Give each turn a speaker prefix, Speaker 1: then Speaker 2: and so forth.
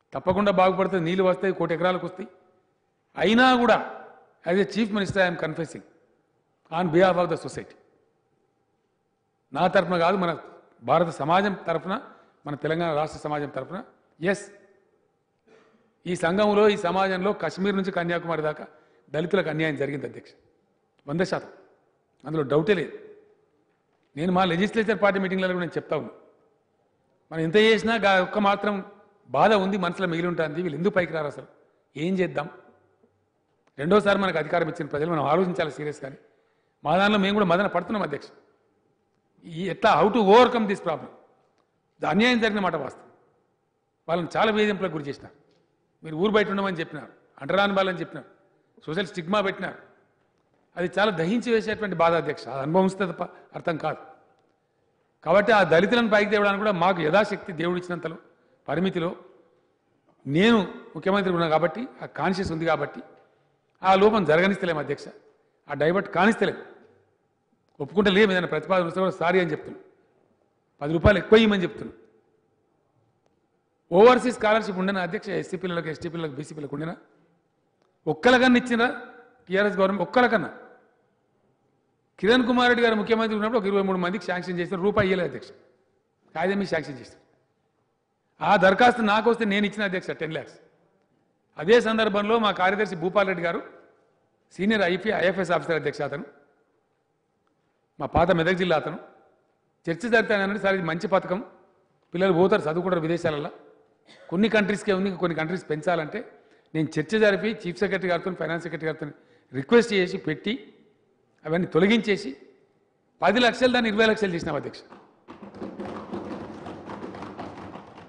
Speaker 1: తప్పకుండా బాగుపడుతుంది నీళ్ళు వస్తాయి కోటి ఎకరాలకు వస్తాయి అయినా కూడా as a chief minister I'm confessing on behalf of the society నా తరఫున కాదు మన భారత సమాజం తరఫున మన తెలంగాణ రాష్ట్ర సమాజం తరఫున ఎస్ ఈ సంఘంలో ఈ సమాజంలో కశ్మీర్ నుంచి కన్యాకుమారి దాకా దళితులకు అన్యాయం జరిగింది అధ్యక్ష వంద శాతం అందులో డౌటే లేదు నేను మా లెజిస్లేచర్ పార్టీ మీటింగ్లలో కూడా నేను చెప్తా ఉన్నా మనం ఎంత చేసినా గా ఒక్క మాత్రం బాధ ఉంది మనసులో మిగిలి ఉంటుంది వీళ్ళు ఎందుకు పైకి రారు అసలు ఏం చేద్దాం రెండోసారి మనకు అధికారం ఇచ్చిన ప్రజలు మనం ఆలోచించాలి సీరియస్ కానీ మా దానిలో మేము కూడా మదన పడుతున్నాం అధ్యక్ష ఈ ఎట్లా how to overcome this problem అన్యాయం జరిగిన మాట వాస్తవం వాళ్ళని చాలా వేధింపులకు గురి చేసినారు మీరు ఊరు బయట ఉండమని చెప్పినారు అంటరాని వాళ్ళని చెప్పినారు సోషల్ స్టిగ్మా పెట్టినారు అది చాలా దహించి వేసేటువంటి బాధ అధ్యక్ష అది అనుభవిస్తే తప్ప అర్థం కాదు కాబట్టి ఆ దళితులను పైకి తేవడానికి కూడా మాకు యథాశక్తి దేవుడు ఇచ్చినంతలో పరిమితిలో నేను ముఖ్యమంత్రి ఉన్నా కాబట్టి ఆ కాన్షియస్ ఉంది కాబట్టి ఆ లోపం జరగనిస్తలేము అధ్యక్ష ఆ డైవర్ట్ కానిస్తలేం ఒప్పుకుంటే లేము ఏదైనా ప్రతిపాదన వస్తే కూడా సారీ అని చెప్తున్నాను పది రూపాయలు ఎక్కువ ఇవ్వమని చెప్తున్నాను ఓవర్సీస్ స్కాలర్షిప్ ఉండేనా అధ్యక్ష ఎస్సీ పిల్లలకు ఎస్టీ పిల్లలకు బీసీ పిల్లలకు ఉండేనా ఒక్కలకన్నా ఇచ్చినా టీఆర్ఎస్ గవర్నమెంట్ ఒక్కలకన్నా కిరణ్ కుమార్ రెడ్డి గారు ముఖ్యమంత్రి ఉన్నప్పుడు ఒక ఇరవై మూడు మందికి శాంక్షన్ చేసిన రూపాయి ఇయ్యలేదు అధ్యక్ష కాగితం మీద శాంక్షన్ చేస్తారు ఆ దరఖాస్తు నాకు వస్తే నేను ఇచ్చిన అధ్యక్ష టెన్ ల్యాక్స్ అదే సందర్భంలో మా కార్యదర్శి భూపాల్ రెడ్డి గారు సీనియర్ ఐపీ ఐఎఫ్ఎస్ ఆఫీసర్ అధ్యక్ష అతను మా పాత మెదక్ జిల్లా అతను చర్చ జరుగుతానంటే సార్ ఇది మంచి పథకం పిల్లలు పోతారు చదువుకుంటారు విదేశాలలో కొన్ని కంట్రీస్కే ఉంది కొన్ని కంట్రీస్ పెంచాలంటే నేను చర్చ జరిపి చీఫ్ సెక్రటరీ గారితో ఫైనాన్స్ సెక్రటరీ గారితో రిక్వెస్ట్ చేసి పెట్టి అవన్నీ తొలగించేసి పది లక్షలు దాన్ని ఇరవై లక్షలు చేసినాం అధ్యక్ష